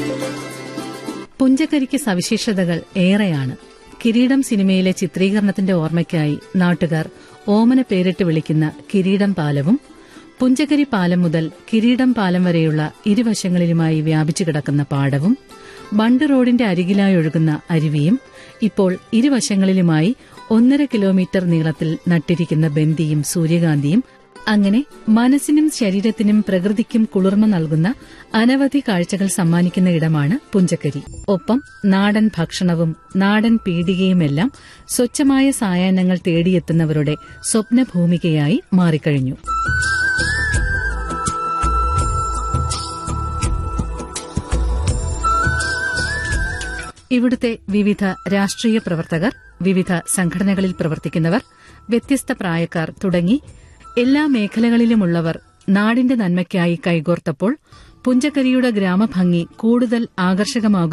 പുഞ്ചക്കരിക്ക് സവിശേഷതകൾ ഏറെയാണ് കിരീടം സിനിമയിലെ ചിത്രീകരണത്തിന്റെ ഓർമ്മയ്ക്കായി നാട്ടുകാർ ഓമന പേരിട്ട് വിളിക്കുന്ന കിരീടം പാലവും പുഞ്ചക്കരി പാലം മുതൽ കിരീടം പാലം വരെയുള്ള ഇരുവശങ്ങളിലുമായി വ്യാപിച്ചു കിടക്കുന്ന പാടവും ബണ്ട് റോഡിന്റെ അരികിലായി ഒഴുകുന്ന അരുവിയും ഇപ്പോൾ ഇരുവശങ്ങളിലുമായി ഒന്നര കിലോമീറ്റർ നീളത്തിൽ നട്ടിരിക്കുന്ന ബന്ദിയും സൂര്യകാന്തിയും അങ്ങനെ മനസ്സിനും ശരീരത്തിനും പ്രകൃതിക്കും കുളിർമ നൽകുന്ന അനവധി കാഴ്ചകൾ സമ്മാനിക്കുന്ന ഇടമാണ് പുഞ്ചക്കരി ഒപ്പം നാടൻ ഭക്ഷണവും നാടൻ പീടികയുമെല്ലാം സ്വച്ഛമായ സായാഹ്നങ്ങൾ തേടിയെത്തുന്നവരുടെ സ്വപ്നഭൂമികയായി മാറിക്കഴിഞ്ഞു ഇവിടുത്തെ വിവിധ രാഷ്ട്രീയ പ്രവർത്തകർ വിവിധ സംഘടനകളിൽ പ്രവർത്തിക്കുന്നവർ വ്യത്യസ്ത പ്രായക്കാർ തുടങ്ങി എല്ലാ മേഖലകളിലുമുള്ളവർ നാടിന്റെ നന്മയ്ക്കായി കൈകോർത്തപ്പോൾ പുഞ്ചക്കരിയുടെ ഗ്രാമഭംഗി കൂടുതൽ ആകർഷകമാകും